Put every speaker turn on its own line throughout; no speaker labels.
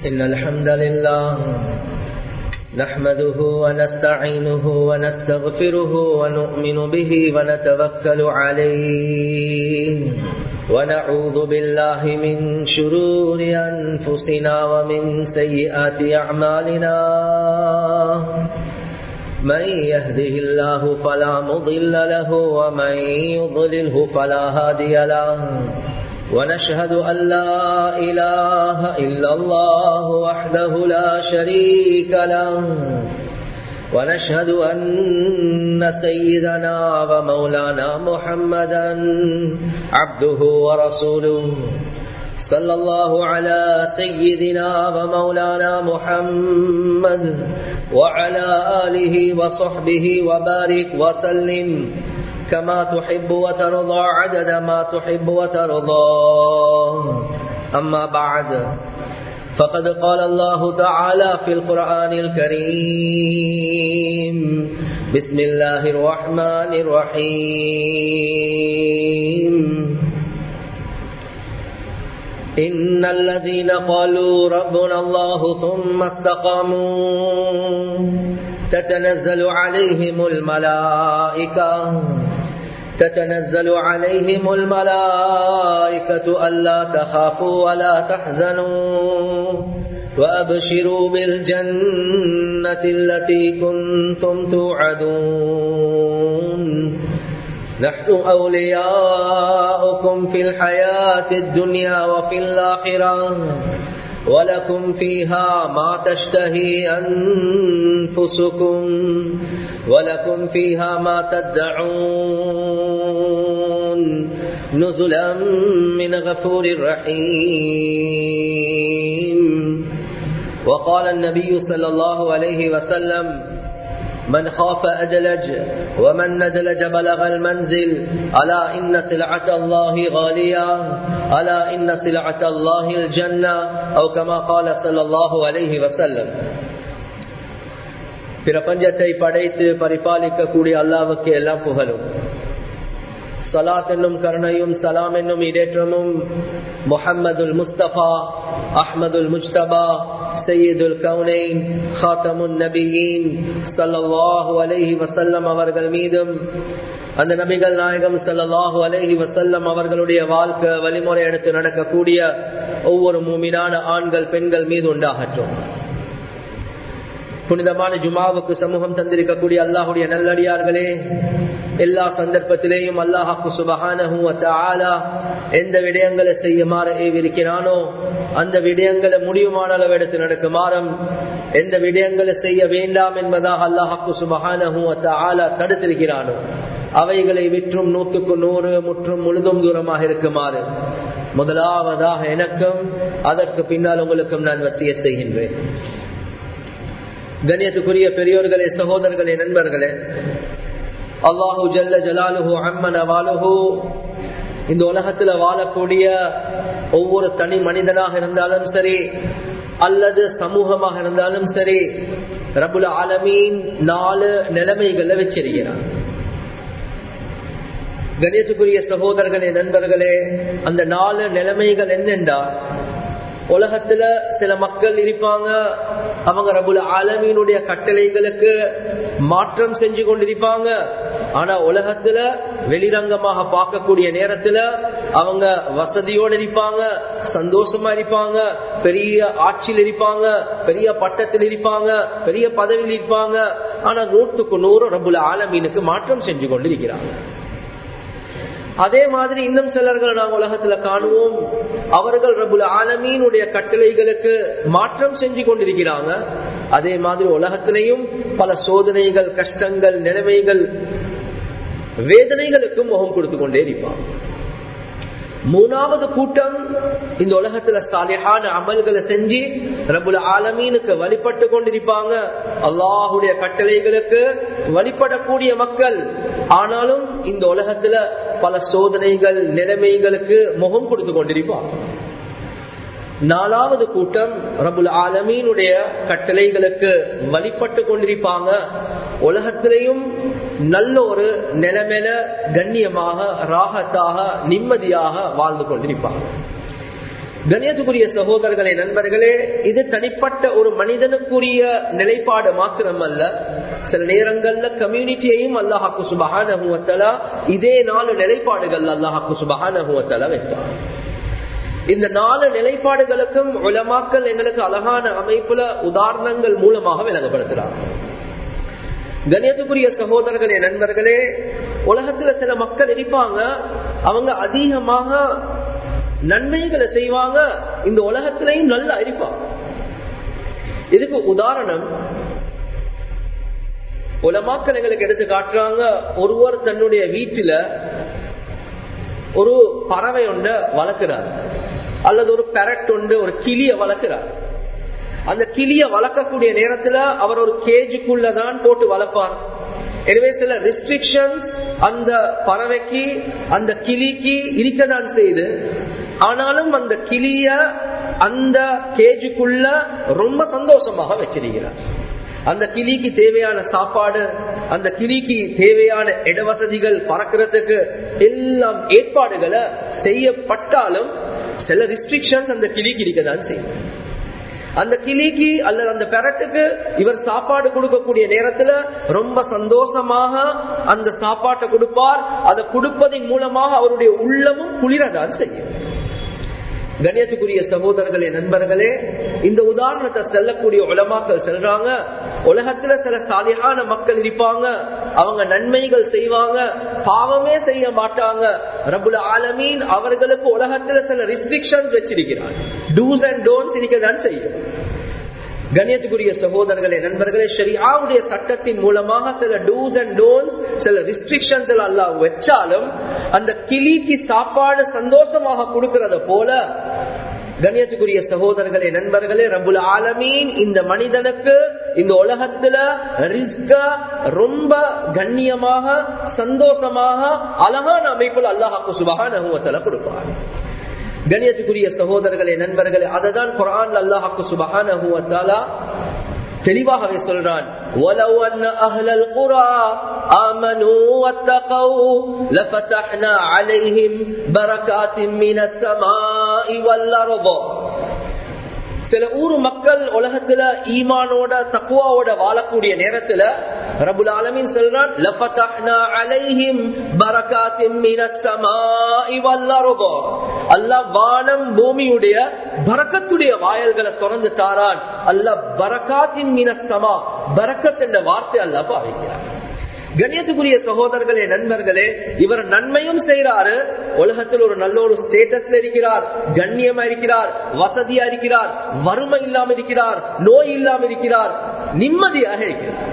إن الحمد لله نحمده ونستعينه ونستغفره ونؤمن به ونتوكل عليه ونعوذ بالله من شرور أنفسنا ومن سيئات أعمالنا من يهده الله فلا مضل له ومن يضلله فلا هادي له ونشهد أن لا إله إلا الله وحده لا شريك له ونشهد أن سيدنا ومولانا محمدا عبده ورسوله صلى الله على سيدنا ومولانا محمد وعلى آله وصحبه وبارك وسلم كما تحب وترضى عدد ما تحب وترضى أما بعد فقد قال الله تعالى في القرآن الكريم بسم الله الرحمن الرحيم إن الذين قالوا ربنا الله ثم استقاموا تتنزل عليهم الملائكة تتنزل عليهم الملائكة ألا تخافوا ولا تحزنوا وأبشروا بالجنة التي كنتم توعدون نحن أولياؤكم في الحياة الدنيا وفي الآخرة ولكم فيها ما تشتهي أنفسكم ولكم فيها ما تدعون نزلا من غفور رحيم وقال النبي صلى الله عليه وسلم من خاف أدلج ومن ندلج بلغ المنزل ألا إن سلعة الله غالية ألا إن سلعة الله الجنة أو كما قال صلى الله عليه وسلم பிரபஞ்சத்தை படைத்து பரிபாலிக்கக்கூடிய அல்லாவுக்கு எல்லாம் புகழும் சலாத் என்னும் கருணையும் சலாம் என்னும் இடேற்றமும் முஹம்மதுல் முஸ்தபா அஹ்மதுல் முஜ்தபா சையீதுல் கவுனைன் ஹாத்தமுன் நபியின் சல்லாஹூ அலஹி வசல்லம் அவர்கள் மீதும் அந்த நபிகள் நாயகம் சல்லாஹூ அலஹி வசல்லம் அவர்களுடைய வாழ்க்கை வழிமுறை எடுத்து நடக்கக்கூடிய ஒவ்வொரு மூமினான ஆண்கள் பெண்கள் மீது உண்டாகட்டும் புனிதமான ஜுமாவுக்கு சமூகம் தந்திருக்கக்கூடிய அல்லாஹுடைய நல்லடியார்களே எல்லா சந்தர்ப்பத்திலேயும் அல்லாஹாக்கு சுபகான எந்த விடயங்களை செய்யுமாறு ஏவிருக்கிறானோ அந்த விடயங்களை முடியுமான அளவெடுத்து நடக்குமாறும் எந்த விடயங்களை செய்ய வேண்டாம் என்பதாக அல்லாஹாக்கு சுபகான தடுத்திருக்கிறானோ அவைகளை விற்றும் நூற்றுக்கு நூறு முற்றும் முழுதும் தூரமாக இருக்குமாறு முதலாவதாக எனக்கும் அதற்கு பின்னால் உங்களுக்கும் நான் வசிய செய்கின்றேன் கண்ணியத்துக்குரிய பெரியோர்களே சகோதரர்களே நண்பர்களே அல்லாஹூ ஜல்ல ஜலாலுஹூ அம்மன வாலுஹூ இந்த உலகத்துல வாழக்கூடிய ஒவ்வொரு தனி மனிதனாக இருந்தாலும் சரி அல்லது சமூகமாக இருந்தாலும் சரி ரபுல் ஆலமீன் நாலு நிலைமைகளை வச்சிருக்கிறார் கணேசுக்குரிய சகோதரர்களே நண்பர்களே அந்த நாலு நிலைமைகள் என்னென்றா உலகத்துல சில மக்கள் இருப்பாங்க அவங்க ரபுல் ஆலமீனுடைய கட்டளைகளுக்கு மாற்றம் செஞ்சு கொண்டிருப்பாங்க ஆனா உலகத்துல வெளிரங்கமாக பார்க்கக்கூடிய நேரத்துல அவங்க வசதியோடு இருப்பாங்க சந்தோஷமா இருப்பாங்க பெரிய ஆட்சியில் இருப்பாங்க பெரிய பட்டத்தில் இருப்பாங்க பெரிய பதவியில் இருப்பாங்க ஆனா நூற்றுக்கு நூறு ரபுல் ஆலமீனுக்கு மாற்றம் செஞ்சு கொண்டிருக்கிறாங்க அதே மாதிரி இன்னும் சிலர்கள் நாங்கள் உலகத்துல காணுவோம் அவர்கள் ரபுல் ஆலமீனுடைய கட்டளைகளுக்கு மாற்றம் செஞ்சு கொண்டிருக்கிறாங்க அதே மாதிரி உலகத்திலையும் பல சோதனைகள் கஷ்டங்கள் நிலைமைகள் வேதனைகளுக்கும் முகம் கொடுத்து கொண்டே இருப்பாங்க மூணாவது கூட்டம் இந்த உலகத்துல சாலிஹான அமல்களை செஞ்சு ரபுல் ஆலமீனுக்கு வழிபட்டு கொண்டிருப்பாங்க அல்லாஹுடைய கட்டளைகளுக்கு வழிபடக்கூடிய மக்கள் ஆனாலும் இந்த உலகத்துல பல சோதனைகள் நிலைமைகளுக்கு முகம் கொடுத்து கொண்டிருப்பாங்க நாலாவது கூட்டம் ரபுல் ஆலமீனுடைய கட்டளைகளுக்கு வழிபட்டு கொண்டிருப்பாங்க உலகத்திலையும் நல்ல ஒரு நிலைமையில கண்ணியமாக ராகத்தாக நிம்மதியாக வாழ்ந்து கொண்டிருப்பாங்க கணியத்துக்குரிய சகோதரர்களே நண்பர்களே இது தனிப்பட்ட ஒரு மனிதனுக்குரிய நிலைப்பாடு மாத்திரமல்ல சில நேரங்கள்ல கம்யூனிட்டியையும் அல்லாஹாக்கு சுபகான இதே நாலு நிலைப்பாடுகள் அல்லாஹாக்கு சுபகான வைப்பார் இந்த நாலு நிலைப்பாடுகளுக்கும் உலமாக்கல் எங்களுக்கு அழகான அமைப்புல உதாரணங்கள் மூலமாக விளங்கப்படுத்துறாங்க கணியத்துக்குரிய சகோதரர்களே நண்பர்களே உலகத்துல சில மக்கள் இருப்பாங்க அவங்க அதிகமாக நன்மைகளை செய்வாங்க இந்த உலகத்திலையும் நல்லா இருப்பாங்க இதுக்கு உதாரணம் உலமாக்கள் எங்களுக்கு எடுத்து காட்டுறாங்க ஒருவர் தன்னுடைய வீட்டில ஒரு பறவை ஒன்ற வளர்க்கிறார் அல்லது ஒரு பெரட் ஒன்று ஒரு கிளிய வளர்க்கிறார் அந்த கிளிய வளர்க்கக்கூடிய நேரத்துல அவர் ஒரு கேஜுக்குள்ளதான் போட்டு வளர்ப்பார் எனவே சில ரெஸ்ட்ரிக்ஷன் அந்த பறவைக்கு அந்த கிளிக்கு இருக்கதான் செய்து ஆனாலும் அந்த கிளிய அந்த கேஜுக்குள்ள ரொம்ப சந்தோஷமாக வச்சிருக்கிறார் அந்த கிளிக்கு தேவையான சாப்பாடு அந்த கிளிக்கு தேவையான இடவசதிகள் பறக்கிறதுக்கு எல்லாம் ஏற்பாடுகளை செய்யப்பட்டாலும் சில ரெஸ்ட்ரிக்ஷன்ஸ் அந்த கிளிக்கு இருக்கதான் செய்யும் அந்த கிளிக்கு அல்லது அந்த பெரட்டுக்கு இவர் சாப்பாடு கொடுக்கக்கூடிய நேரத்துல ரொம்ப சந்தோஷமாக அந்த சாப்பாட்டை கொடுப்பார் அதை கொடுப்பதன் மூலமாக அவருடைய உள்ளமும் குளிரதான் செய்யும் கணேசுக்குரிய சகோதரர்களே நண்பர்களே இந்த உதாரணத்தை செல்லக்கூடிய உலமாக்கள் செல்றாங்க உலகத்துல சில சாலியான மக்கள் இருப்பாங்க அவங்க நன்மைகள் செய்வாங்க பாவமே செய்ய மாட்டாங்க ரபுல் ஆலமீன் அவர்களுக்கு உலகத்துல சில ரெஸ்ட்ரிக்ஷன்ஸ் வச்சிருக்கிறார் டூஸ் அண்ட் டோன்ஸ் இருக்கதான் செய்யும் கண்ணியத்துக்குரிய சகோதரர்களே நண்பர்களே ஷரியாவுடைய சட்டத்தின் மூலமாக சில டூஸ் அண்ட் டோன்ஸ் சில ரிஸ்ட்ரிக்ஷன்ஸ் எல்லாம் வச்சாலும் அந்த கிளிக்கு சாப்பாடு சந்தோஷமாக கொடுக்கறத போல கண்ணியத்துக்குரிய சகோதரர்களே நண்பர்களே ரபுல் ஆலமீன் இந்த மனிதனுக்கு இந்த உலகத்துல ரிஸ்க ரொம்ப கண்ணியமாக சந்தோஷமாக அழகான அமைப்புல அல்லாஹாக்கு சுபகான கொடுப்பார் கணியத்துக்குரிய சகோதரர்களே நண்பர்களே அததான் குரான் அல்லாஹாக்கு சுபகான தெளிவாகவே சொல்றான் ولو أن أهل القرى آمنوا واتقوا لفتحنا عليهم بركات من السماء والأرض சில ஊர் மக்கள் உலகத்துல ஈமானோட தக்குவாவோட வாழக்கூடிய நேரத்துல ரபுல் ஆலமின் சொல்றான் அல்லாஹ் வானம் பூமியுடைய பரக்கத்துடைய வாயல்களை திறந்து தாரான் அல்ல பரக்காத்தின் மீனஸ்தமா பரக்கத் என்ற வார்த்தை அல்ல பாவிக்கிறார் கண்ணியத்துக்குரிய சகோதரர்களே நண்பர்களே இவர் நன்மையும் செய்யறாரு உலகத்தில் ஒரு நல்ல ஒரு ஸ்டேட்டஸ்ல இருக்கிறார் கண்ணியமா இருக்கிறார் வசதியா இருக்கிறார் வறுமை இல்லாம இருக்கிறார் நோய் இல்லாம இருக்கிறார் நிம்மதியாக இருக்கிறார்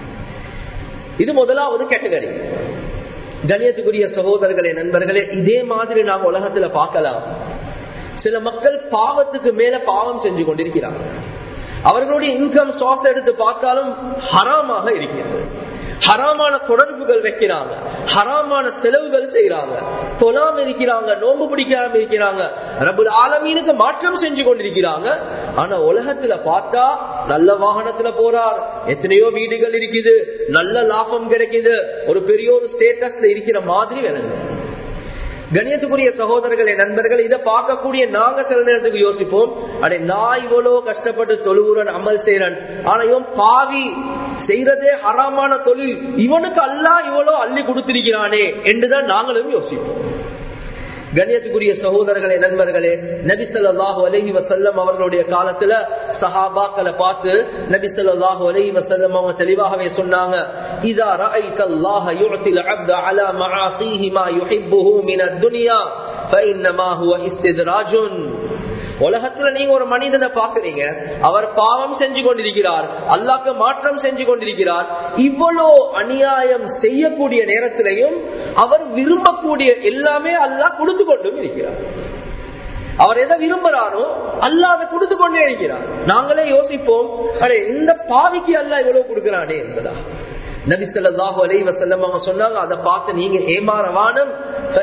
இது முதலாவது கேட்டகரி கண்ணியத்துக்குரிய சகோதரர்களே நண்பர்களே இதே மாதிரி நாம் உலகத்துல பார்க்கலாம் சில மக்கள் பாவத்துக்கு மேல பாவம் செஞ்சு கொண்டிருக்கிறார் அவர்களுடைய இன்கம் சோர்ஸ் எடுத்து பார்த்தாலும் ஹராமாக இருக்கிறது ஹராமான தொடர்புகள் வைக்கிறாங்க ஹராமான செலவுகள் செய்யறாங்க தொலாம் இருக்கிறாங்க நோம்பு பிடிக்காம இருக்கிறாங்க ரபுல் ஆலமீனுக்கு மாற்றம் செஞ்சு கொண்டிருக்கிறாங்க ஆனா உலகத்துல பார்த்தா நல்ல வாகனத்துல போறார் எத்தனையோ வீடுகள் இருக்குது நல்ல லாபம் கிடைக்குது ஒரு பெரிய ஒரு ஸ்டேட்டஸ்ல இருக்கிற மாதிரி விளங்கு கணியத்துக்குரிய சகோதரர்களே நண்பர்கள் இதை பார்க்கக்கூடிய நாங்க சில நேரத்துக்கு யோசிப்போம் அடே நான் இவ்வளவு கஷ்டப்பட்டு தொழுவுறன் அமல் செய்யறன் ஆனா இவன் பாவி செய்யறதே அறாமான தொழில் இவனுக்கு அல்லா இவ்வளவு அள்ளி கொடுத்திருக்கிறானே என்றுதான் நாங்களும் யோசிப்போம் கண்ணியத்துக்குரிய சகோதரர்களே நண்பர்களே நபி சொல்லாஹு அலஹி வசல்லம் அவர்களுடைய காலத்துல சஹாபாக்களை பார்த்து நபி சொல்லாஹு அலஹி வசல்லம் அவங்க தெளிவாகவே சொன்னாங்க இதா رأيت الله يعطي العبد على معاصيه ما يحبه من الدنيا فإنما هو استدراج உலகத்துல நீங்க ஒரு மனிதனை பாக்குறீங்க அவர் பாவம் செஞ்சு கொண்டிருக்கிறார் அல்லாக்கு மாற்றம் செஞ்சு கொண்டிருக்கிறார் இவ்வளோ அநியாயம் செய்யக்கூடிய நேரத்திலையும் அவர் விரும்பக்கூடிய எல்லாமே அல்லாஹ் கொடுத்து கொண்டும் இருக்கிறார் அவர் எதை விரும்புறாரோ அல்ல அதை கொடுத்து கொண்டே இருக்கிறார் நாங்களே யோசிப்போம் அடே இந்த பாவிக்கு அல்ல இவ்வளவு கொடுக்கிறானே என்பதா நபிசல்லாஹு அலை வசல்லம் அவங்க சொன்னாங்க அதை பார்த்து நீங்க ஏமாறவானம்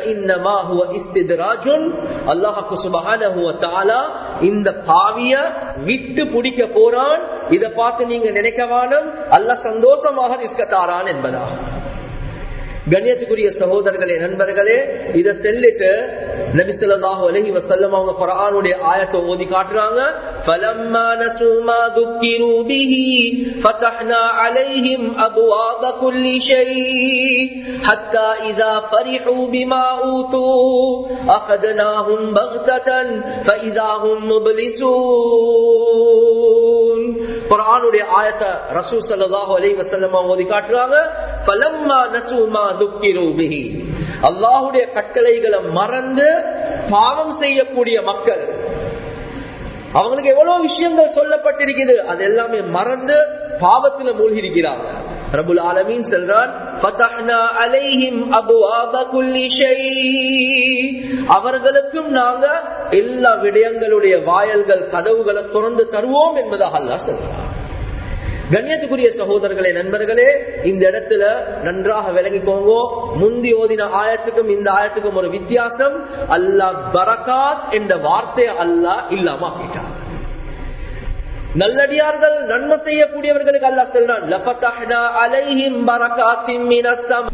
இந்த பாவிய விட்டு பிடிக்க போறான் இதை பார்த்து நீங்க நினைக்கவானம் அல்ல சந்தோஷமாக இருக்கத்தாரான் என்பதா கண்ணியத்துக்குரிய சகோதரர்களே நண்பர்களே இதை செல்லிட்டு நபிசல்லாஹு அலஹி வசல்லம் அவங்க குரானுடைய ஆயத்தை ஓதி காட்டுறாங்க فَلَمَّا نَسُوا مَا ذُكِّرُوا بِهِ فَتَحْنَا عَلَيْهِمْ أَبْوَابَ كُلِّ شَيْءٍ حَتَّى إِذَا فَرِحُوا بِمَا أُوتُوا أَخَذْنَاهُمْ بَغْتَةً فَإِذَا هُمْ مُبْلِسُونَ குரானுடைய ஆயத்தை ரசூல் ஸல்லல்லாஹு அலைஹி வஸல்லம் ஓதி காட்டுறாங்க فَلَمَّا نَسُوا مَا ذُكِّرُوا بِهِ அல்லாஹ்வுடைய கட்டளைகளை மறந்து பாவம் செய்யக்கூடிய மக்கள் அவங்களுக்கு எவ்வளவு விஷயங்கள் சொல்லப்பட்டிருக்குது அது எல்லாமே மறந்து பாவத்துல மூழ்கி இருக்கிறாங்க ரபுல் ஆலமீன் செல்றான் அவர்களுக்கும் நாங்க எல்லா விடயங்களுடைய வாயல்கள் கதவுகளை திறந்து தருவோம் என்பதாக அல்லா சொல்றான் கண்ணியத்துக்குரிய சகோதரர்களே நண்பர்களே இந்த இடத்துல நன்றாக விலகிக்கோங்க முந்தி ஓதின ஆயத்துக்கும் இந்த ஆயத்துக்கும் ஒரு வித்தியாசம் அல்லாஹ் பரகாத் என்ற வார்த்தையை அல்லாஹ் இல்லாம ஆக்கிட்டான் நல்லடியார்கள் நன்மை செய்யக்கூடியவர்களுக்கு அல்லாஹ் சொல்றான் லஃபதஹ்னா அலைஹிம் பரகாத்தின் மினஸ் ஸமா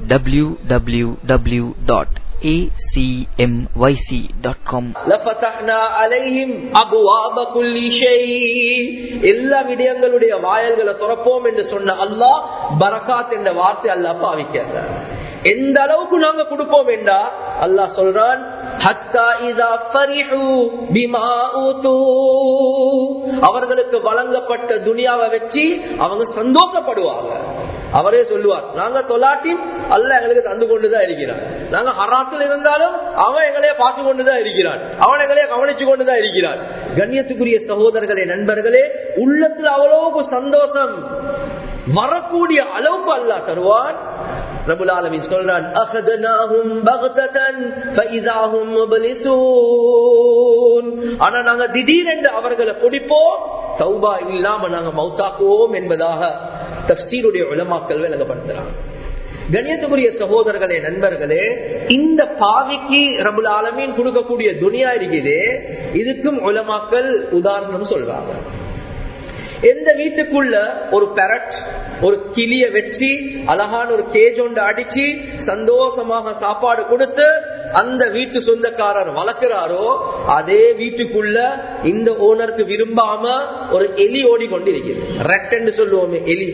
www.acmyc.com
லஃபதஹ்னா அலைஹிம் அபுவாப குல்லி ஷை எல்லா விடயங்களுடைய வாயல்களை திறப்போம் என்று சொன்ன அல்லாஹ் பரகாத் என்ற வார்த்தை அல்லாஹ் பாவிக்கிறார் எந்த அளவுக்கு நாங்க கொடுப்போம் என்றா அல்லாஹ் சொல்றான் ஹத்தா இதா ஃபரிஹு பிமா ஊது அவர்களுக்கு வழங்கப்பட்ட துனியாவை வச்சு அவங்க சந்தோஷப்படுவாங்க அவரே சொல்லுவார் நாங்க தொலாட்டி அல்ல எங்களுக்கு தந்து கொண்டுதான் இருக்கிறான் நாங்க ஹராத்தில் இருந்தாலும் அவன் எங்களைய பார்த்து கொண்டுதான் இருக்கிறான் அவன் எங்களைய கவனிச்சு கொண்டுதான் இருக்கிறான் கண்ணியத்துக்குரிய சகோதரர்களே நண்பர்களே உள்ளத்துல அவ்வளவு சந்தோஷம் வரக்கூடிய அளவுக்கு அல்லா தருவான் ரபுல் ஆலமின் சொல்றான் அகதனாஹும் பகதன் ஃபைதாஹும் முபலிசூன் ஆனா நாங்க திடீரென்று அவர்களை பிடிப்போம் தௌபா இல்லாம நாங்க மௌத்தாக்குவோம் என்பதாக தப்சீருடைய உலமாக்கள் விளங்கப்படுத்துறாங்க கணியத்துக்குரிய சகோதரர்களே நண்பர்களே இந்த பாவிக்கு ரபுல் ஆலமீன் கொடுக்கக்கூடிய துனியா இருக்குது இதுக்கும் உலமாக்கள் உதாரணம் சொல்றாங்க எந்த வீட்டுக்குள்ள ஒரு பெரட் ஒரு கிளிய வச்சு அழகான ஒரு கேஜ் ஒன்று அடிச்சு சந்தோஷமாக சாப்பாடு கொடுத்து அந்த வீட்டு சொந்தக்காரர் வளர்க்கிறாரோ அதே வீட்டுக்குள்ள இந்த ஓனருக்கு விரும்பாம ஒரு எலி ஓடி கொண்டிருக்கிறது ரெட் என்று சொல்லுவோமே எலி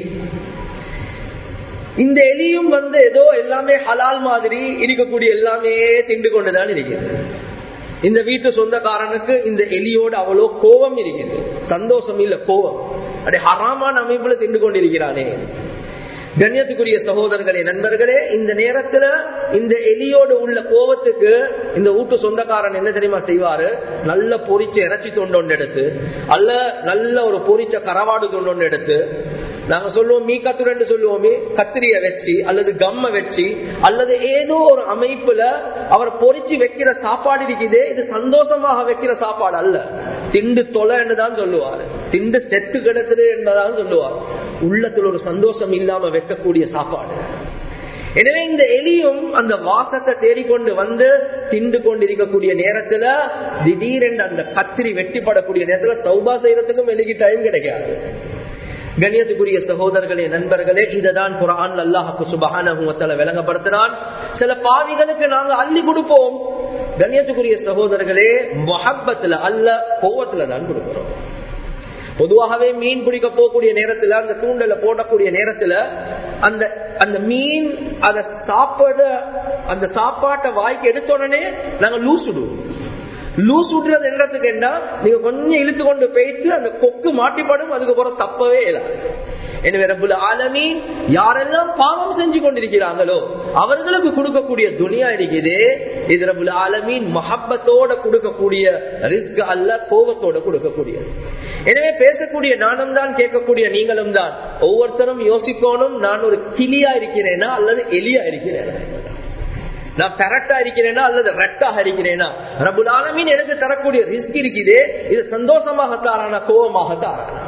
இந்த எலியும் வந்து ஏதோ எல்லாமே ஹலால் மாதிரி இருக்கக்கூடிய எல்லாமே திண்டு கொண்டுதான் இருக்கிறது இந்த வீட்டு சொந்தக்காரனுக்கு இந்த எலியோட அவ்வளோ கோபம் இருக்குது சந்தோஷம் இல்ல கோபம் அப்படி ஹராமான அமைப்புல திண்டு கொண்டிருக்கிறானே கண்ணியத்துக்குரிய சகோதரர்களே நண்பர்களே இந்த நேரத்துல இந்த எலியோடு உள்ள கோபத்துக்கு இந்த வீட்டு சொந்தக்காரன் என்ன தெரியுமா செய்வாரு நல்ல பொறிச்ச இறைச்சி தொண்டொண்டு எடுத்து அல்ல நல்ல ஒரு பொறிச்ச கரவாடு தொண்டொண்டு எடுத்து நாங்க சொல்லுவோம் மீ கத்துரண்டு சொல்லுவோமே கத்திரிய வச்சு அல்லது கம்ம வச்சு அல்லது ஏதோ ஒரு அமைப்புல அவர் பொறிச்சு வைக்கிற சாப்பாடு இருக்குது இது சந்தோஷமாக வைக்கிற சாப்பாடு அல்ல திண்டு தொலை தான் சொல்லுவார் திண்டு செத்து கிடக்குது என்பதான் சொல்லுவார் உள்ளத்தில் ஒரு சந்தோஷம் இல்லாம வைக்கக்கூடிய சாப்பாடு எனவே இந்த எலியும் அந்த வாசத்தை தேடிக்கொண்டு வந்து திண்டு கொண்டிருக்கக்கூடிய நேரத்துல திடீரென்று அந்த கத்திரி வெட்டிப்படக்கூடிய நேரத்துல சௌபா செய்யறதுக்கும் எலிக்கு டைம் கிடைக்காது கண்ணியத்துக்குரிய சகோதரர்களே நண்பர்களே இதுதான் குரான் அல்லாஹு சுபகான விளங்கப்படுத்தினான் சில பாவிகளுக்கு நாங்க அள்ளி கொடுப்போம் கண்ணியத்துக்குரிய சகோதரர்களே மொஹப்பத்துல அல்ல கோவத்துல தான் கொடுக்கிறோம் பொதுவாகவே மீன் பிடிக்க போகக்கூடிய நேரத்துல அந்த தூண்டல போடக்கூடிய நேரத்துல அந்த அந்த மீன் அதை சாப்பிட அந்த சாப்பாட்டை வாய்க்கு எடுத்த உடனே நாங்க லூஸ் விடுவோம் லூஸ் விட்டுறது என்னத்துக்கு என்ன நீங்க கொஞ்சம் இழுத்து கொண்டு போயிட்டு அந்த கொக்கு மாட்டிப்படும் அதுக்கப்புறம் தப்பவே இல்லை எனவே ரபுல் ஆலமி யாரெல்லாம் பாவம் செஞ்சு கொண்டிருக்கிறாங்களோ அவர்களுக்கு கொடுக்கக்கூடிய துனியா இருக்குது இது ரபுல் ஆலமீன் மஹப்பத்தோட கொடுக்கக்கூடிய ரிஸ்க் அல்ல கோபத்தோட கொடுக்கக்கூடிய எனவே பேசக்கூடிய நானும் தான் கேட்கக்கூடிய நீங்களும் தான் ஒவ்வொருத்தரும் யோசிக்கணும் நான் ஒரு கிளியா இருக்கிறேனா அல்லது எலியா இருக்கிறேனா நான் பெரட்டா இருக்கிறேனா அல்லது ரெட்டாக இருக்கிறேனா ரபுல் ஆலமீன் எனக்கு தரக்கூடிய ரிஸ்க் இருக்குது இது சந்தோஷமாக தாரானா கோபமாக தாரானா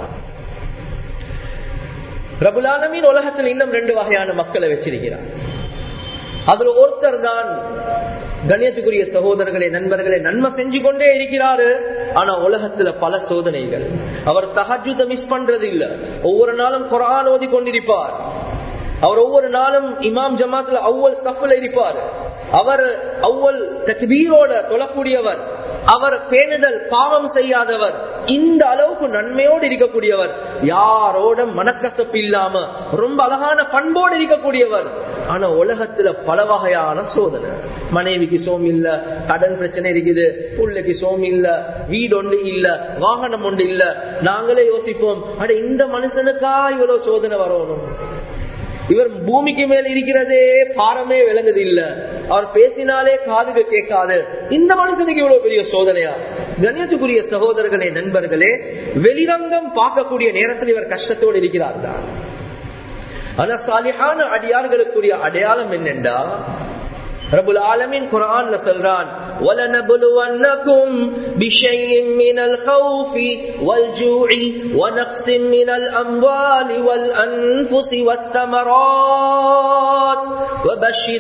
ரபுல் ஆலமீன் உலகத்தில் இன்னும் ரெண்டு வகையான மக்களை வச்சிருக்கிறார் அதுல ஒருத்தர் தான் கண்ணியத்துக்குரிய சகோதரர்களே நண்பர்களே நன்மை செஞ்சு கொண்டே இருக்கிறாரு ஆனா உலகத்துல பல சோதனைகள் அவர் தகஜுத மிஸ் பண்றது இல்ல ஒவ்வொரு நாளும் குரான் ஓதி கொண்டிருப்பார் அவர் ஒவ்வொரு நாளும் இமாம் ஜமாத்துல அவ்வளவு ஸ்டப்ல இருப்பார் அவர் அவ்வள் தக்பீரோட தொழக்கூடியவர் அவர் பேணுதல் பாவம் செய்யாதவர் இந்த அளவுக்கு நன்மையோடு இருக்கக்கூடியவர் யாரோட மனக்கசப்பு இல்லாம ரொம்ப அழகான பண்போடு இருக்கக்கூடியவர் ஆனா உலகத்துல பல வகையான சோதனை மனைவிக்கு சோம் இல்ல கடன் பிரச்சனை இருக்குது பிள்ளைக்கு சோம் இல்ல வீடு ஒன்று இல்ல வாகனம் ஒன்று இல்ல நாங்களே யோசிப்போம் அட இந்த மனுஷனுக்கா இவ்வளவு சோதனை வரணும் இவர் பூமிக்கு மேல் இருக்கிறதே பாரமே விளங்குது இல்ல அவர் பேசினாலே காதுக்கு கேட்காது இந்த மனுஷனுக்கு இவ்வளவு பெரிய சோதனையா கண்ணியத்துக்குரிய சகோதரர்களே நண்பர்களே வெளிரங்கம் பார்க்கக்கூடிய நேரத்தில் இவர் கஷ்டத்தோடு இருக்கிறார் தான் ஆனா சாலிஹான அடியார்களுக்குரிய அடையாளம் என்னென்றா ரபுல் ஆலமின் குரான்ல சொல்றான் وَلَنَبْلُوَنَّكُمْ بِشَيْءٍ مِّنَ الْخَوْفِ وَالْجُوعِ وَنَقْصٍ مِّنَ الْأَمْوَالِ وَالْأَنفُسِ وَالثَّمَرَاتِ وَبَشِّرِ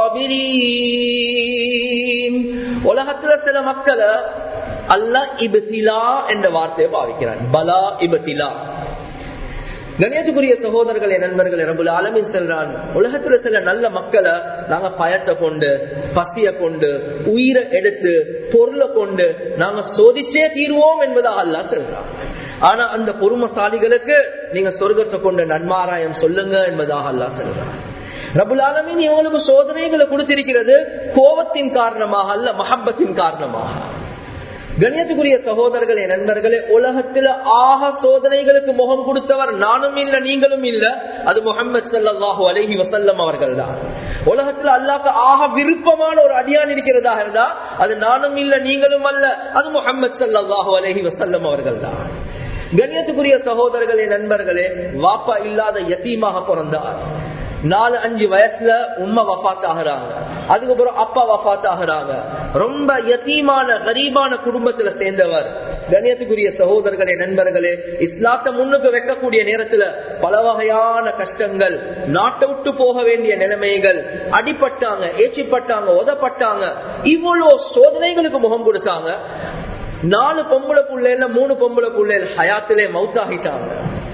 الصَّابِرِينَ உலகத்துல சில மக்களை அல்லாஹ் இப்திலா என்ற வார்த்தையை பாவிக்கிறான் பலா இப்திலா கணேசக்குரிய சகோதரர்களே நண்பர்களே ரபுல் ஆலமின் செல்றான் உலகத்துல சில நல்ல மக்களை நாங்க பயத்தை கொண்டு பசிய கொண்டு உயிரை எடுத்து பொருளை கொண்டு நாங்க சோதிச்சே தீர்வோம் என்பதாக அல்லா செல்றான் ஆனா அந்த பொறுமசாலிகளுக்கு நீங்க சொர்க்கத்தை கொண்டு நன்மாராயம் சொல்லுங்க என்பதாக அல்லா செல்றான் ரபுல் ஆலமின் இவங்களுக்கு சோதனைகளை கொடுத்திருக்கிறது கோபத்தின் காரணமாக அல்ல மஹப்பத்தின் காரணமாக கணியத்துக்குரிய சகோதரர்களே நண்பர்களே உலகத்துல ஆக சோதனைகளுக்கு முகம் கொடுத்தவர் நானும் இல்ல நீங்களும் இல்ல அது முகமது சல்லாஹூ அலஹி வசல்லம் அவர்கள் தான் உலகத்துல அல்லாக்கு ஆக விருப்பமான ஒரு அடியான் இருக்கிறதா இருந்தா அது நானும் இல்ல நீங்களும் அல்ல அது முகமது சல்லாஹூ அலஹி வசல்லம் அவர்கள் தான் கண்ணியத்துக்குரிய சகோதரர்களே நண்பர்களே வாப்பா இல்லாத யத்தீமாக பிறந்தார் நாலு அஞ்சு வயசுல உண்மை வஃத் ஆகுறாங்க அதுக்கப்புறம் அப்பா வஃத் ஆகுறாங்க ரொம்ப யத்தீமான கரீபான குடும்பத்துல சேர்ந்தவர் கணியத்துக்குரிய சகோதரர்களே நண்பர்களே இஸ்லாத்தை முன்னுக்கு வைக்கக்கூடிய நேரத்துல பல வகையான கஷ்டங்கள் நாட்டை விட்டு போக வேண்டிய நிலைமைகள் அடிப்பட்டாங்க ஏச்சிப்பட்டாங்க உதப்பட்டாங்க இவ்வளவு சோதனைகளுக்கு முகம் கொடுத்தாங்க நாலு பொம்பளை புள்ளைல மூணு பொம்பளை புள்ளைகள் ஹயாத்திலே மவுத்தாகிட்டாங்க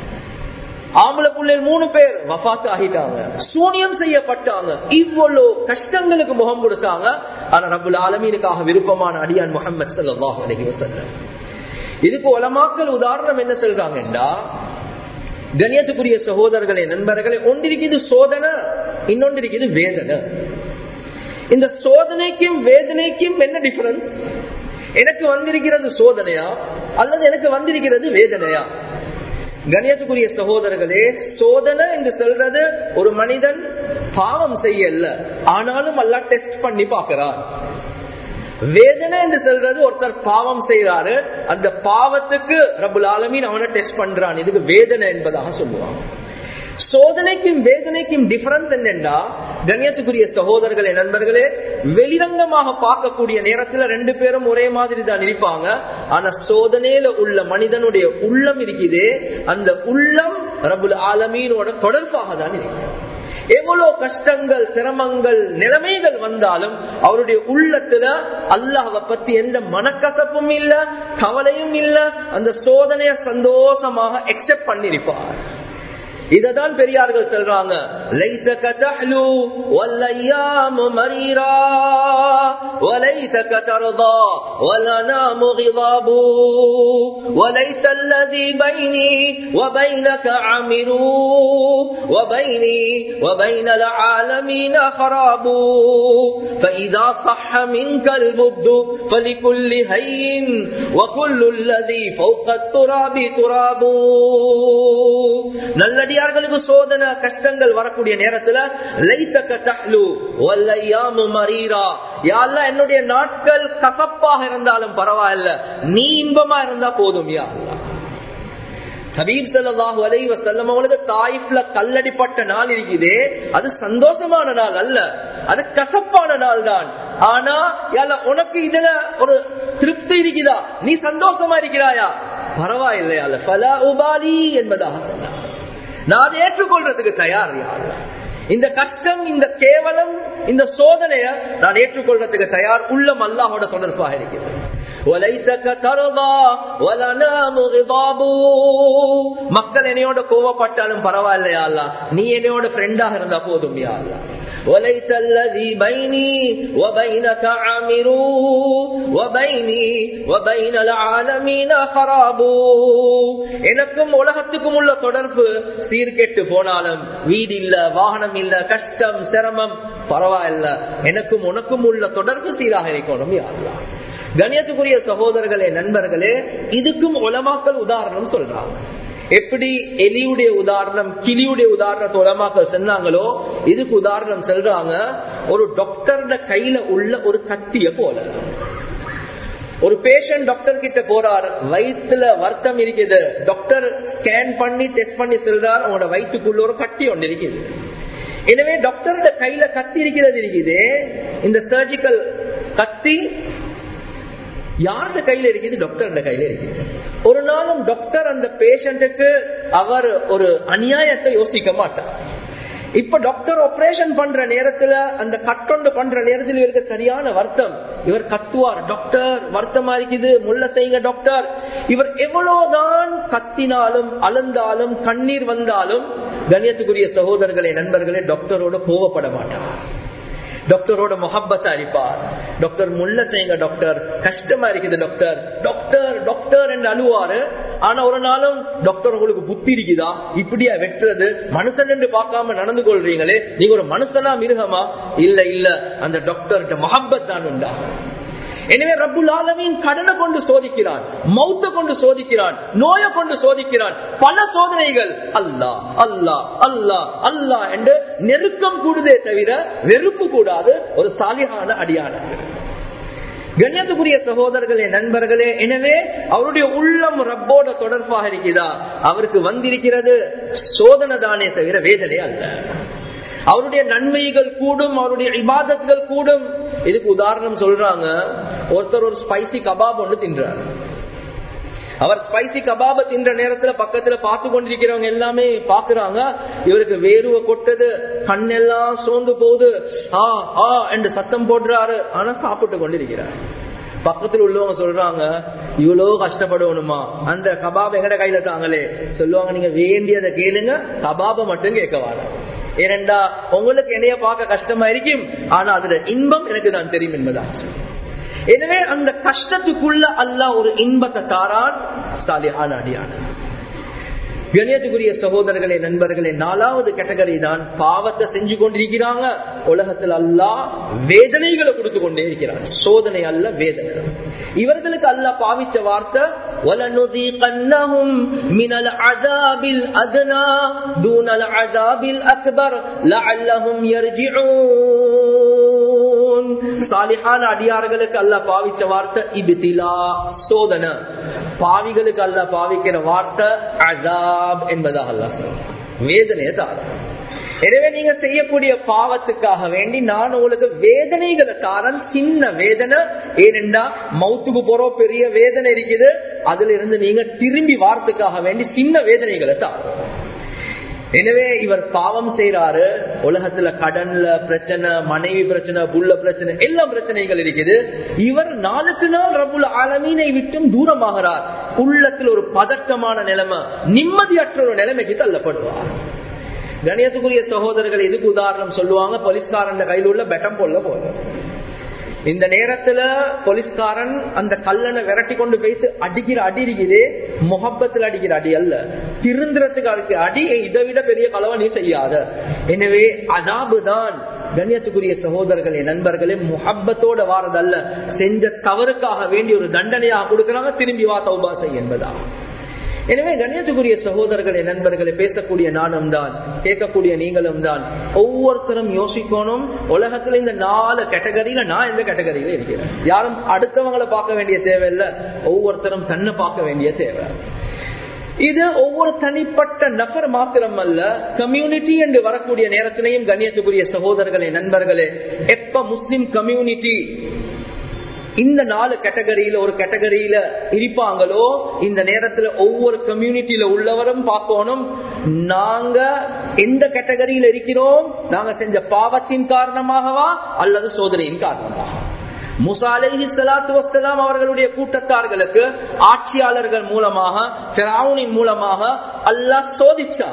ஆம்பளை பிள்ளைகள் மூணு பேர் வஃத் ஆகிட்டாங்க சூனியம் செய்யப்பட்டாங்க இவ்வளவு கஷ்டங்களுக்கு முகம் கொடுத்தாங்க ஆனா ரபுல் ஆலமீனுக்காக விருப்பமான அடியான் முகமது சல்லாஹ் அலஹி வசல்லம் இதுக்கு உலமாக்கள் உதாரணம் என்ன சொல்றாங்கன்றா கணியத்துக்குரிய சகோதரர்களே நண்பர்களே ஒன்றிருக்கிறது சோதனை இன்னொன்று இருக்குது வேதனை இந்த சோதனைக்கும் வேதனைக்கும் என்ன டிஃபரன்ஸ் எனக்கு வந்திருக்கிறது சோதனையா அல்லது எனக்கு வந்திருக்கிறது வேதனையா கணியத்துக்குரிய சகோதரர்களே சோதனை என்று சொல்றது ஒரு மனிதன் பாவம் செய்யல ஆனாலும் அல்ல டெஸ்ட் பண்ணி பாக்குறான் வேதனை என்று சொல்றது ஒருத்தர் பாவம் செய்யறாரு அந்த பாவத்துக்கு ரபுல் ஆலமீன் அவனை டெஸ்ட் பண்றான் இதுக்கு வேதனை என்பதாக சொல்லுவான் சோதனைக்கும் வேதனைக்கும் டிஃபரன்ஸ் என்னென்றா கண்ணியத்துக்குரிய சகோதரர்களே நண்பர்களே வெளிரங்கமாக பார்க்கக்கூடிய நேரத்துல ரெண்டு பேரும் ஒரே மாதிரி தான் இருப்பாங்க ஆனா சோதனையில உள்ள மனிதனுடைய உள்ளம் இருக்குது அந்த உள்ளம் ரபுல் ஆலமீனோட தொடர்பாக தான் இருக்கு எவ்வளவு கஷ்டங்கள் சிரமங்கள் நிலைமைகள் வந்தாலும் அவருடைய உள்ளத்துல அல்லாஹை பத்தி எந்த மனக்கசப்பும் இல்ல கவலையும் இல்ல அந்த சோதனைய சந்தோஷமாக எக்செப்ட் பண்ணிருப்பார் இததான் பெரியார்கள் சொல்றாங்க லைசக தஹ்லு வல்லையாமு மரீரா وليتك ترضى والأنام غضاب وليس الذي بيني وبينك عمر وبيني وبين العالمين خراب فإذا صح منك البد فلكل هين وكل الذي فوق التراب تراب நல்லடியார்களுக்கு சோதனை கஷ்டங்கள் வரக்கூடிய நேரத்துல லைத்தக்க தஹ்லு வல்லையாமு மரீரா யாழ்லா என்னுடைய நாட்கள் கசப்பாக இருந்தாலும் பரவாயில்ல நீ இன்பமா இருந்தா போதும் யா ஹபீப் சல்லாஹூ அலை வசல்லம் அவங்களுக்கு தாயிப்ல கல்லடிப்பட்ட நாள் இருக்குதே அது சந்தோஷமான நாள் அல்ல அது கசப்பான நாள் தான் ஆனா யால உனக்கு இதுல ஒரு திருப்தி இருக்குதா நீ சந்தோஷமா இருக்கிறாயா பரவாயில்லையா பல உபாலி என்பதாக சொன்னார் நான் அதை ஏற்றுக்கொள்றதுக்கு தயார் இந்த கஷ்டம் இந்த கேவலம் இந்த சோதனைய நான் ஏற்றுக்கொள்றதுக்கு தயார் உள்ளம் அல்லாஹோட தொடர்பாக இருக்கிறது மக்கள் என்னையோட கோவப்பட்டாலும் பரவாயில்லையா நீ என்னையோட ஃப்ரெண்டாக இருந்தா போதும் யா وليس الذي بيني وبينك عامر وبيني وبين العالمين خراب எனக்கும் உலகத்துக்கும் உள்ள தொடர்பு சீர்கெட்டு போனாலும் வீடு இல்ல வாகனம் இல்ல கஷ்டம் சிரமம் பரவாயில்ல எனக்கும் உனக்கும் உள்ள தொடர்பு சீராக இருக்கணும் யாருலாம் கணியத்துக்குரிய சகோதரர்களே நண்பர்களே இதுக்கும் உலமாக்கள் உதாரணம் சொல்றாங்க எப்படி எலியுடைய உதாரணம் கிளியுடைய உதாரணத்தை உலமாக்கள் சொன்னாங்களோ இதுக்கு உதாரணம் சொல்றாங்க ஒரு டாக்டர்ட கையில உள்ள ஒரு கத்திய போல ஒரு பேஷண்ட் டாக்டர் கிட்ட போறார் வயிற்றுல வருத்தம் இருக்குது டாக்டர் ஸ்கேன் பண்ணி டெஸ்ட் பண்ணி சொல்றார் அவங்களோட வயிற்றுக்குள்ள ஒரு கட்டி ஒன்று இருக்குது எனவே டாக்டரோட கையில கத்தி இருக்கிறது இருக்குது இந்த சர்ஜிக்கல் கத்தி யாரோட கையில இருக்குது டாக்டரோட கையில இருக்குது ஒரு நாளும் டாக்டர் அந்த பேஷண்ட்டுக்கு அவர் ஒரு அநியாயத்தை யோசிக்க மாட்டார் இப்ப டாக்டர் ஆபரேஷன் பண்ற நேரத்துல அந்த கட்டொண்டு பண்ற நேரத்தில் இவருக்கு சரியான வருத்தம் இவர் கத்துவார் டாக்டர் வருத்தமா இருக்குது முள்ள செய்யுங்க டாக்டர் இவர் எவ்வளவுதான் கத்தினாலும் அழுந்தாலும் கண்ணீர் வந்தாலும் கண்ணியத்துக்குரிய சகோதரர்களே நண்பர்களே டாக்டரோட கோவப்பட மாட்டார் டாக்டரோட முகப்பத்தை அளிப்பார் டாக்டர் முள்ள செய்யுங்க டாக்டர் கஷ்டமா இருக்குது டாக்டர் டாக்டர் டாக்டர் என்று அழுவாரு ஆனா ஒரு நாளும் டாக்டர் உங்களுக்கு புத்தி இருக்குதா இப்படியா வெட்டுறது மனுஷன் என்று பார்க்காம நடந்து கொள்றீங்களே நீங்க ஒரு மனுஷனா மிருகமா இல்ல இல்ல அந்த டாக்டர் மஹப்பத் தான் உண்டா எனவே ரப்புல் ஆலமின் கடனை கொண்டு சோதிக்கிறான் மௌத்த கொண்டு சோதிக்கிறான் நோயை கொண்டு சோதிக்கிறான் பல சோதனைகள் அல்லா அல்லா அல்லா அல்லா என்று நெருக்கம் கூடுதே தவிர வெறுப்பு கூடாது ஒரு சாலிகான அடியானது கண்ணியத்துக்குரிய சகோதரர்களே நண்பர்களே எனவே அவருடைய உள்ளம் ரப்போட தொடர்பாக இருக்கிறதா அவருக்கு வந்திருக்கிறது சோதனை தானே தவிர வேதனை அல்ல அவருடைய நன்மைகள் கூடும் அவருடைய இபாதத்துகள் கூடும் இதுக்கு உதாரணம் சொல்றாங்க ஒருத்தர் ஒரு ஸ்பைசி கபாப் ஒன்று தின்றார் அவர் ஸ்பைசி கபாப தின்ற நேரத்துல பக்கத்துல பார்த்து கொண்டிருக்கிறவங்க எல்லாமே பாக்குறாங்க இவருக்கு வேர்வை கொட்டது கண்ணெல்லாம் சோர்ந்து போகுது ஆ ஆ என்று சத்தம் போடுறாரு ஆனா சாப்பிட்டு கொண்டிருக்கிறார் பக்கத்தில் உள்ளவங்க சொல்றாங்க இவ்வளவு கஷ்டப்படணுமா அந்த கபாப் எங்கட கையில தாங்களே சொல்லுவாங்க நீங்க வேண்டியதை கேளுங்க கபாப மட்டும் கேட்க வாங்க ஏனெண்டா உங்களுக்கு என்னைய பார்க்க கஷ்டமா இருக்கும் ஆனா அதுல இன்பம் எனக்கு தான் தெரியும் என்பதா எனவே அந்த கஷ்டத்துக்குள்ள அல்ல ஒரு இன்பத்தை தாரான் சாலிஹான அடியான கணியத்துக்குரிய சகோதரர்களே நண்பர்களே நாலாவது கேட்டகரி தான் பாவத்தை செஞ்சு கொண்டிருக்கிறாங்க உலகத்தில் அல்லா வேதனைகளை கொடுத்து கொண்டே இருக்கிறார் சோதனை அல்ல வேதனை இவர்களுக்கு அல்ல பாவிச்ச வார்த்தை وَلَنُذِيقَنَّهُمْ مِنَ الْعَذَابِ الْأَدْنَى دُونَ الْعَذَابِ الْأَكْبَرِ لَعَلَّهُمْ يَرْجِعُونَ சாலிஹான அடியார்களுக்கு அல்ல பாவிச்ச வார்த்தை இபிதிலா சோதனை பாவிகளுக்கு அல்ல பாவிக்கிற வார்த்தை அசாப் என்பதாக அல்ல வேதனையை தாரம் எனவே நீங்க செய்யக்கூடிய பாவத்துக்காக வேண்டி நான் உங்களுக்கு வேதனைகளை தாரன் சின்ன வேதனை ஏனென்றா மவுத்துக்கு போறோம் பெரிய வேதனை இருக்குது அதுல இருந்து நீங்க திரும்பி வாரத்துக்காக வேண்டி சின்ன வேதனைகளை தாரும் எனவே இவர் பாவம் செய்யறாரு உலகத்துல கடன்ல பிரச்சனை மனைவி பிரச்சனை புள்ள பிரச்சனை எல்லா பிரச்சனைகள் இருக்குது இவர் நாளுக்கு நாள் ரபுல் ஆலமீனை விட்டும் தூரமாகிறார் உள்ளத்தில் ஒரு பதட்டமான நிலைமை நிம்மதியற்ற ஒரு நிலைமைக்கு தள்ளப்படுவார் கணியத்துக்குரிய சகோதரர்கள் இதுக்கு உதாரணம் சொல்லுவாங்க போலீஸ்காரன் கையில் உள்ள பெட்டம் போல போல இந்த நேரத்துல போலீஸ்காரன் அந்த கல்லனை விரட்டி கொண்டு போயிட்டு அடிக்கிற அடி இருக்குது முகப்பத்தில் அடிக்கிற அடி அல்ல திருந்திரத்துக்கு அடிக்க அடி இதை விட பெரிய கலவை நீ செய்யாத எனவே அதாபுதான் கண்ணியத்துக்குரிய சகோதரர்களே நண்பர்களே முகப்பத்தோட வாரதல்ல செஞ்ச தவறுக்காக வேண்டி ஒரு தண்டனையாக கொடுக்கிறாங்க திரும்பி வா தௌபா செய் என்பதா எனவே கண்ணியத்துக்குரிய சகோதரர்களே நண்பர்களை பேசக்கூடிய நானும் தான் கேட்கக்கூடிய நீங்களும் தான் ஒவ்வொருத்தரும் யோசிக்கணும் உலகத்துல இந்த நாலு கேட்டகரியில நான் எந்த கேட்டகரியில இருக்கிறேன் யாரும் அடுத்தவங்களை பார்க்க வேண்டிய தேவை இல்ல ஒவ்வொருத்தரும் தன்னை பார்க்க வேண்டிய தேவை இது ஒவ்வொரு தனிப்பட்ட நபர் மாத்திரம் அல்ல கம்யூனிட்டி என்று வரக்கூடிய நேரத்திலையும் கண்ணியத்துக்குரிய சகோதரர்களே நண்பர்களே எப்ப முஸ்லிம் கம்யூனிட்டி இந்த நாலு கேட்டகரியில ஒரு கேட்டகரியில இருப்பாங்களோ இந்த நேரத்துல ஒவ்வொரு கம்யூனிட்டியில உள்ளவரும் பார்க்கணும் நாங்க எந்த கேட்டகரியில இருக்கிறோம் நாங்க செஞ்ச பாவத்தின் காரணமாகவா அல்லது சோதனையின் காரணமாக முசாலேஹி சலாத்து வசலாம் அவர்களுடைய கூட்டத்தார்களுக்கு ஆட்சியாளர்கள் மூலமாக மூலமாக அல்லாஹ் சோதிச்சார்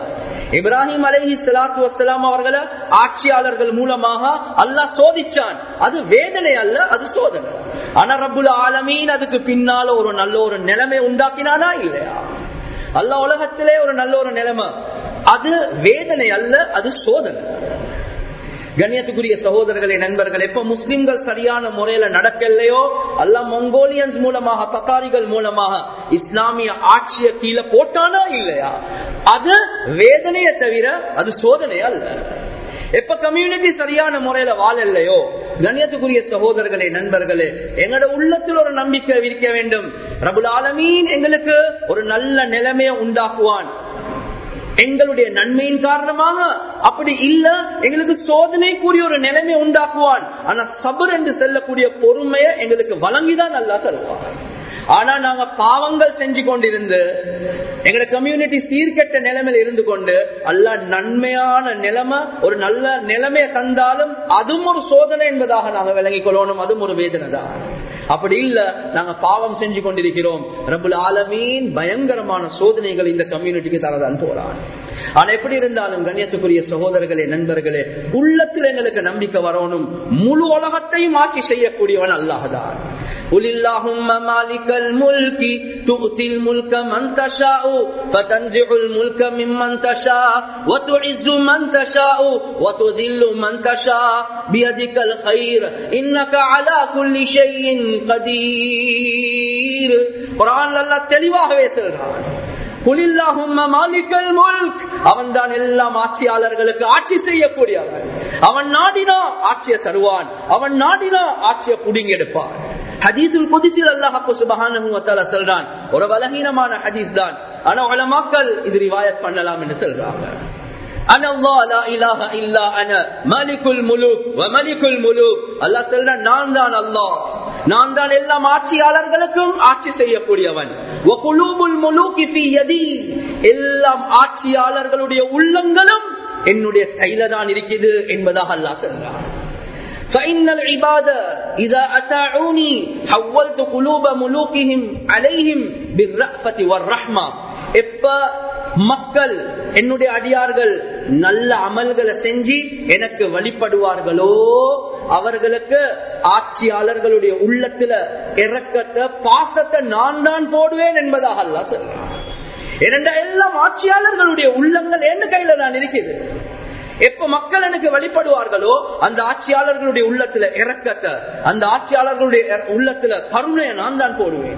இப்ராஹிம் அலஹி சலாத்து வசலாம் அவர்களை ஆட்சியாளர்கள் மூலமாக அல்லாஹ் சோதிச்சான் அது வேதனை அல்ல அது சோதனை ஆனா ரபுல் ஆலமீன் அதுக்கு பின்னால ஒரு நல்ல ஒரு நிலைமை உண்டாக்கினானா இல்லையா அல்ல உலகத்திலே ஒரு நல்ல ஒரு நிலைமை அது வேதனை அல்ல அது சோதனை கண்ணியத்துக்குரிய சகோதரர்களே நண்பர்கள் எப்ப முஸ்லிம்கள் சரியான முறையில நடக்கலையோ அல்ல மங்கோலியன்ஸ் மூலமாக தத்தாரிகள் மூலமாக இஸ்லாமிய ஆட்சிய கீழே போட்டானா இல்லையா அது வேதனையை தவிர அது சோதனை அல்ல எப்ப கம்யூனிட்டி சரியான முறையில வாழலையோ கண்ணியத்துக்குரிய சகோதரர்களே நண்பர்களே எங்களோட உள்ளத்தில் ஒரு நம்பிக்கை விரிக்க வேண்டும் ரபுல் ஆலமீன் எங்களுக்கு ஒரு நல்ல நிலைமையை உண்டாக்குவான் எங்களுடைய நன்மையின் காரணமாக அப்படி இல்ல எங்களுக்கு சோதனைக்குரிய ஒரு நிலைமை உண்டாக்குவான் ஆனா சபர் என்று செல்லக்கூடிய பொறுமையை எங்களுக்கு வழங்கிதான் நல்லா தருவான் ஆனா நாங்க பாவங்கள் செஞ்சு கொண்டிருந்து எங்க கம்யூனிட்டி சீர்கெட்ட நிலைமையில இருந்து கொண்டு அல்ல நன்மையான நிலைமை ஒரு நல்ல நிலைமையை தந்தாலும் அதுவும் ஒரு சோதனை என்பதாக நாங்க விளங்கிக் கொள்ளணும் அதுவும் ஒரு வேதனை தான் அப்படி இல்ல நாங்க பாவம் செஞ்சு கொண்டிருக்கிறோம் ரபுல் ஆலமீன் பயங்கரமான சோதனைகள் இந்த கம்யூனிட்டிக்கு தரதான் போறான் ஆனா எப்படி இருந்தாலும் கண்ணியத்துக்குரிய சகோதரர்களே நண்பர்களே உள்ளத்தில் எங்களுக்கு நம்பிக்கை வரணும் முழு உலகத்தையும் ஆட்சி செய்யக்கூடியவன் அல்லாஹதான் قل اللهم مالك الملك تؤتي الملك من تشاء فتنزع الملك ممن تشاء وتعز من تشاء وتذل من تشاء بيدك الخير إنك على كل شيء قدير قرآن الله தெளிவாகவே சொல்றான் அவன் தான் எல்லாம் ஆட்சியாளர்களுக்கு ஆட்சி செய்யக்கூடியவன் அவன் நாடினா ஆட்சியை தருவான் அவன் நாடினா ஆட்சியை புடுங்கி எடுப்பான் ஹதீசுல் புதிசில் அல்லாஹு சுபஹானஹு வதஆலா சொல்றான் ஒரு பலகீனமான ஹதீஸ் தான் ஆனா உலமாக்கள் இது ரிவாயத் பண்ணலாம் என்று சொல்றாங்க انا الله لا اله الا انا مالك الملوك وملك الملوك அல்லாஹ் சொல்றான் நான் தான் அல்லாஹ் நான் தான் எல்லா ஆட்சியாளர்களுக்கும் ஆட்சி செய்யக்கூடியவன் எல்லாம் ஆட்சியாளர்களுடைய உள்ளங்களும் என்னுடைய கையில தான் இருக்குது என்பதாக அல்லாஹ் சொல்றான் فإن العباد إذا أتاعوني حولت قلوب ملوكهم عليهم بالرأفة والرحمة எப்ப மக்கள் என்னுடைய அடியார்கள் நல்ல அமல்களை செஞ்சு எனக்கு வழிபடுவார்களோ அவர்களுக்கு ஆட்சியாளர்களுடைய உள்ளத்துல இறக்கத்தை பாசத்தை நான் தான் போடுவேன் என்பதாக அல்ல சொல்றான் இரண்டா எல்லாம் ஆட்சியாளர்களுடைய உள்ளங்கள் என்ன கையில தான் இருக்குது எப்ப மக்கள் எனக்கு வழிபடுவார்களோ அந்த ஆட்சியாளர்களுடைய உள்ளத்துல இறக்கத்தை அந்த ஆட்சியாளர்களுடைய உள்ளத்துல கருணையை நான் தான் போடுவேன்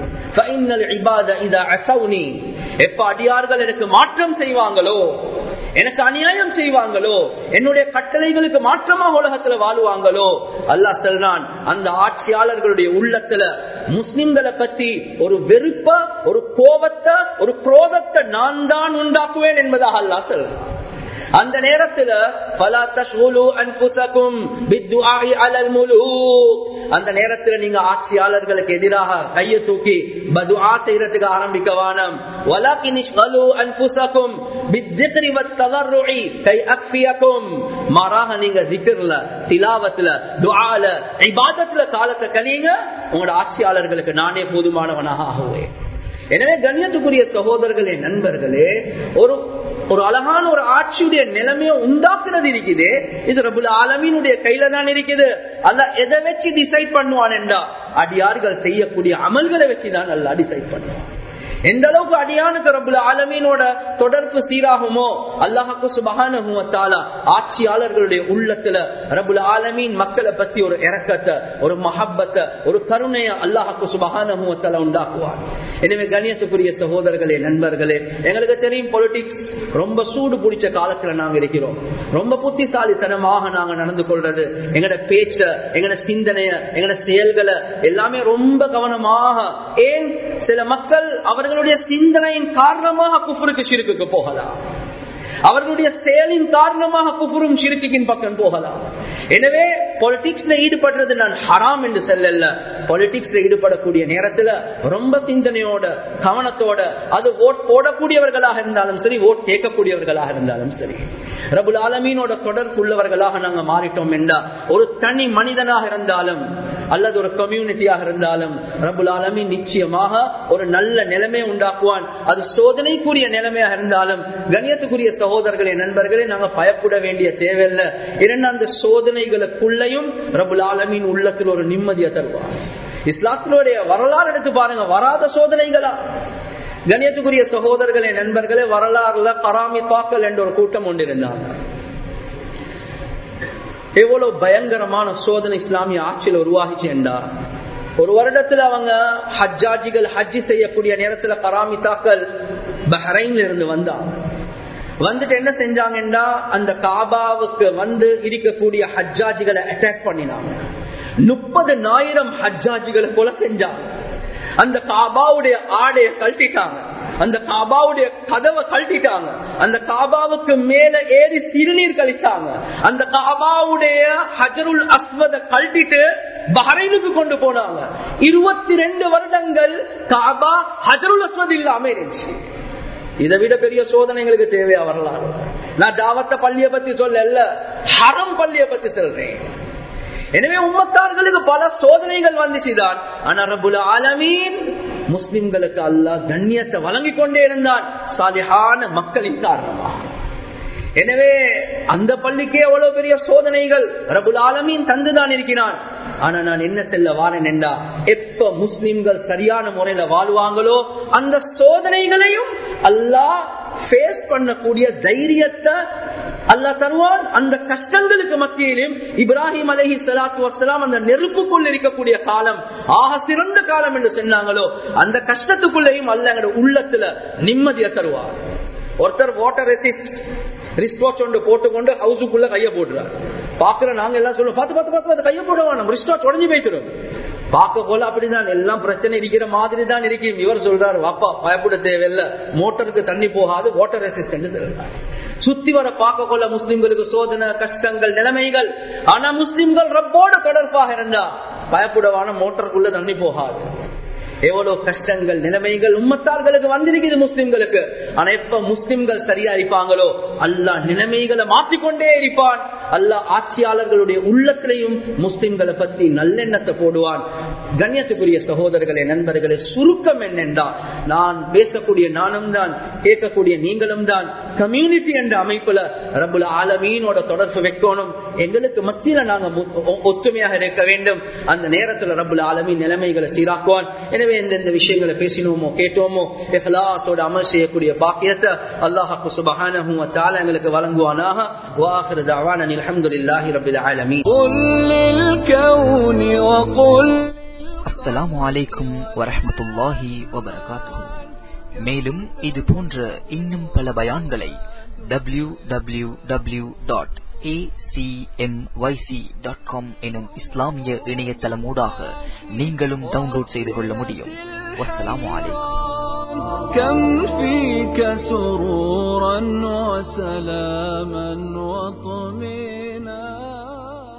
எப்ப அடியார்கள் எனக்கு மாற்றம் செய்வாங்களோ எனக்கு அநியாயம் செய்வாங்களோ என்னுடைய கட்டளைகளுக்கு மாற்றமாக உலகத்துல வாழுவாங்களோ அல்லா சொல்றான் அந்த ஆட்சியாளர்களுடைய உள்ளத்துல முஸ்லிம்களை பத்தி ஒரு வெறுப்ப ஒரு கோபத்தை ஒரு குரோதத்தை நான் தான் உண்டாக்குவேன் என்பதாக அல்லா சொல்றான் அந்த நேரத்துல அந்த நேரத்துல நீங்க ஆட்சியாளர்களுக்கு எதிராக கையை தூக்கி பதுஆ செய்யறதுக்கு ஆரம்பிக்க வானம் மாறாக நீங்க ஜிக்கர்ல திலாவத்துல துஆல இபாதத்துல காலத்தை கழியுங்க உங்களோட ஆட்சியாளர்களுக்கு நானே போதுமானவனாக ஆகுவேன் எனவே கண்ணியத்துக்குரிய சகோதரர்களே நண்பர்களே ஒரு ஒரு அழகான ஒரு ஆட்சியுடைய நிலைமையை உண்டாக்குறது இருக்குது இது ரபுல் ஆலமீனுடைய கையில தான் இருக்குது அல்ல எதை வச்சு டிசைட் பண்ணுவான் என்றா அடியார்கள் செய்யக்கூடிய அமல்களை வச்சுதான் அல்ல டிசைட் பண்ணுவான் எந்த அளவுக்கு அடியானுக்கு ரபுல் ஆலமீனோட தொடர்பு சீராகுமோ அல்லாஹாக்கு சுபகான ஆட்சியாளர்களுடைய உள்ளத்துல ரபுல் ஆலமீன் மக்களை பத்தி ஒரு இறக்கத்தை ஒரு மஹப்பத்தை ஒரு கருணைய அல்லாஹாக்கு சுபகான உண்டாக்குவார் எனவே கணியத்துக்குரிய சகோதரர்களே நண்பர்களே எங்களுக்கு தெரியும் பொலிட்டிக்ஸ் ரொம்ப சூடு பிடிச்ச காலத்துல நாங்க இருக்கிறோம் ரொம்ப புத்திசாலித்தனமாக நாங்க நடந்து கொள்றது எங்கட பேச்ச எங்கட சிந்தனைய எங்கட செயல்களை எல்லாமே ரொம்ப கவனமாக ஏன் சில மக்கள் அவர்களுடைய சிந்தனையின் காரணமாக குஃபருக்கு சிறுக்குக்கு போகலாம் அவர்களுடைய செயலின் காரணமாக குஃபுரும் சிறுக்கின் பக்கம் போகலாம் எனவே பொலிட்டிக்ஸ்ல ஈடுபடுறது நான் ஹராம் என்று செல்லல பொலிட்டிக்ஸ்ல ஈடுபடக்கூடிய நேரத்துல ரொம்ப சிந்தனையோட கவனத்தோட அது ஓட் போடக்கூடியவர்களாக இருந்தாலும் சரி ஓட் கேட்கக்கூடியவர்களாக இருந்தாலும் சரி ரபுல் ஆலமீனோட தொடர்புள்ளவர்களாக நாங்க மாறிட்டோம் என்றா ஒரு தனி மனிதனாக இருந்தாலும் அல்லது ஒரு கம்யூனிட்டியாக இருந்தாலும் ரபுல் ஆலமின் நிச்சயமாக ஒரு நல்ல நிலைமை உண்டாக்குவான் அது சோதனைக்குரிய நிலைமையாக இருந்தாலும் கணியத்துக்குரிய சகோதரர்களே நண்பர்களே நாங்க பயப்பட வேண்டிய தேவையில்லை இரண்டு அந்த சோதனைகளுக்குள்ளையும் ரபுல் ஆலமின் உள்ளத்தில் ஒரு நிம்மதியை தருவார் இஸ்லாத்தினுடைய வரலாறு எடுத்து பாருங்க வராத சோதனைகளா கணியத்துக்குரிய சகோதரர்களே நண்பர்களே வரலாறுல கராமி தாக்கல் என்ற ஒரு கூட்டம் கொண்டிருந்தாங்க எவ்வளவு பயங்கரமான சோதனை இஸ்லாமிய ஆட்சியில் உருவாகிச்சு என்றார் ஒரு வருடத்துல அவங்க ஹஜ்ஜாஜிகள் ஹஜ்ஜி செய்யக்கூடிய நேரத்துல கராமி தாக்கல் பஹ்ரைன்ல இருந்து வந்தாங்க வந்துட்டு என்ன செஞ்சாங்கன்னா அந்த காபாவுக்கு வந்து இருக்கக்கூடிய ஹஜ்ஜாஜிகளை அட்டாக் பண்ணினாங்க முப்பது நாயிரம் ஹஜ்ஜாஜிகளை கொலை செஞ்சாங்க அந்த காபாவுடைய ஆடைய கழட்டிட்டாங்க அந்த காபாவுடைய கதவை கழட்டிட்டாங்க அந்த காபாவுக்கு மேல ஏறி சிறுநீர் கழிச்சாங்க அந்த காபாவுடைய ஹஜருல் அஸ்வத கழட்டிட்டு பஹரைனுக்கு கொண்டு போனாங்க இருபத்தி ரெண்டு வருடங்கள் காபா ஹஜருல் அஸ்வத் இல்லாம இருந்துச்சு இதை விட பெரிய சோதனைகளுக்கு தேவையா வரலாறு நான் தாவத்த பள்ளிய பத்தி சொல்ல ஹரம் பள்ளிய பத்தி சொல்றேன் எனவே உம்மத்தார்களுக்கு பல சோதனைகள் வந்துச்சுதான் ஆனா ரபுல் ஆலமீன் முஸ்லிம்களுக்கு அல்லாஹ் கண்ணியத்தை வழங்கி கொண்டே இருந்தான் சாலிஹான மக்களின் காரணமா எனவே அந்த பள்ளிக்கே எவ்வளவு பெரிய சோதனைகள் ரபுல் ஆலமீன் தந்துதான் இருக்கிறான் ஆனா நான் என்ன செல்ல வாரேன் என்றா எப்ப முஸ்லிம்கள் சரியான முறையில வாழ்வாங்களோ அந்த சோதனைகளையும் அல்லாஹ் ஃபேஸ் பண்ணக்கூடிய தைரியத்தை அல்லா தருவான் அந்த கஷ்டங்களுக்கு மத்தியிலும் இப்ராஹிம் அலஹி சலாத்து வசலாம் அந்த நெருப்புக்குள் இருக்கக்கூடிய காலம் ஆக சிறந்த காலம் என்று சொன்னாங்களோ அந்த கஷ்டத்துக்குள்ளேயும் அல்ல எங்களோட உள்ளத்துல நிம்மதியை தருவார் ஒருத்தர் வாட்டர் ரெசிஸ்ட் ரிஸ்டாச் ஒன்று போட்டுக்கொண்டு ஹவுஸுக்குள்ள கைய போடுறார் பாக்குற நாங்க எல்லாம் சொல்லுவோம் பார்த்து பார்த்து பார்த்து பார்த்து கைய போடுவோம் நம்ம ரிஸ்டாச் உடஞ்சு போய்க்கிறோம் பார்க்க போல அப்படிதான் எல்லாம் பிரச்சனை இருக்கிற மாதிரி தான் இருக்கும் இவர் சொல்றாரு வாப்பா பயப்பட தேவையில்ல மோட்டருக்கு தண்ணி போகாது வாட்டர் ரெசிஸ்டன்ட் சொல்றாரு சுத்தி வர பார்க்க கொள்ள முஸ்லிம்களுக்கு சோதனை கஷ்டங்கள் நிலைமைகள் ஆனா முஸ்லிம்கள் ரப்போட தொடர்பாக இருந்தா பயப்படவான மோட்டருக்குள்ள தண்ணி போகாது எவ்வளவு கஷ்டங்கள் நிலைமைகள் உம்மத்தார்களுக்கு வந்திருக்குது முஸ்லிம்களுக்கு ஆனா எப்ப முஸ்லிம்கள் சரியா இருப்பாங்களோ அல்லாஹ் நிலைமைகளை மாற்றிக்கொண்டே இருப்பான் அல்லாஹ் ஆட்சியாளர்களுடைய உள்ளத்திலையும் முஸ்லிம்களை பத்தி நல்லெண்ணத்தை போடுவான் கண்ணியத்துக்குரிய சகோதரர்களே நண்பர்களே சுருக்கம் என்னென்றா நான் பேசக்கூடிய நானும் தான் கேட்கக்கூடிய நீங்களும் தான் கம்யூனிட்டி என்ற அமைப்புல ரபுல ஆலமீனோட தொடர்பு வைக்கணும் எங்களுக்கு மத்தியில நாங்க ஒத்துமையாக இருக்க வேண்டும் அந்த நேரத்துல ரபுல ஆலமீன் நிலைமைகளை சீராக்குவான் எனவே எந்தெந்த விஷயங்களை பேசினோமோ கேட்டோமோ எஹ்லாசோட அமல் செய்யக்கூடிய பாக்கியத்தை அல்லாஹாக்கு சுபஹானஹு வ தஆலா எங்களுக்கு வழங்குவானாக வாஹிரு தஅவானா அல்ஹம்துலில்லாஹி ரப்பில் ஆலமீன்
قل للكون وقل
அஸ்ஸலாமு அலைக்கும் வரஹ்மத்துல்லாஹி வபரகாத்துஹு மேலும் இது போன்ற இன்னும் பல பயான்களை டபிள்யூ டபிள்யூ டபிள்யூ டாட் எனும் இஸ்லாமிய இணையதளமூடாக நீங்களும் டவுன்லோட் செய்து கொள்ள முடியும் வஸ்ஸலாமு அலைக்கும்
كم فيك سرورا وسلاما وطمئنا